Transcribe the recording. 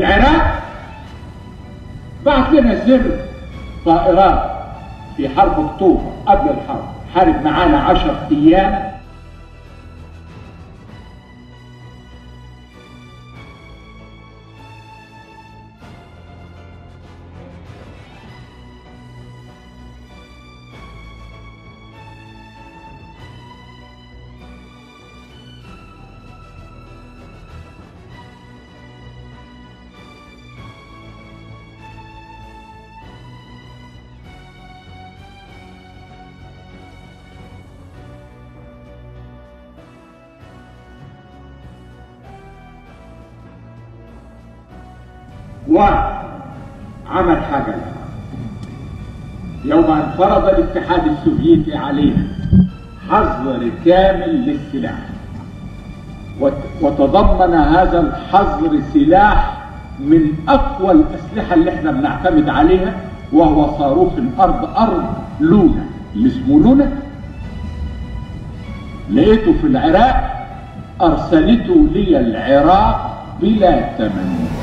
العراق بعت لنا سر طائرات في حرب اكتوبر قبل الحرب حارب معانا عشر ايام وعمل حاجة لها يوم أن فرض الاتحاد السوفيتي علينا حظر كامل للسلاح وت- وتضمن هذا الحظر سلاح من أقوى الأسلحة اللي احنا بنعتمد عليها وهو صاروخ الأرض أرض لونا اللي اسمه لونا لقيته في العراق أرسلته لي العراق بلا ثمن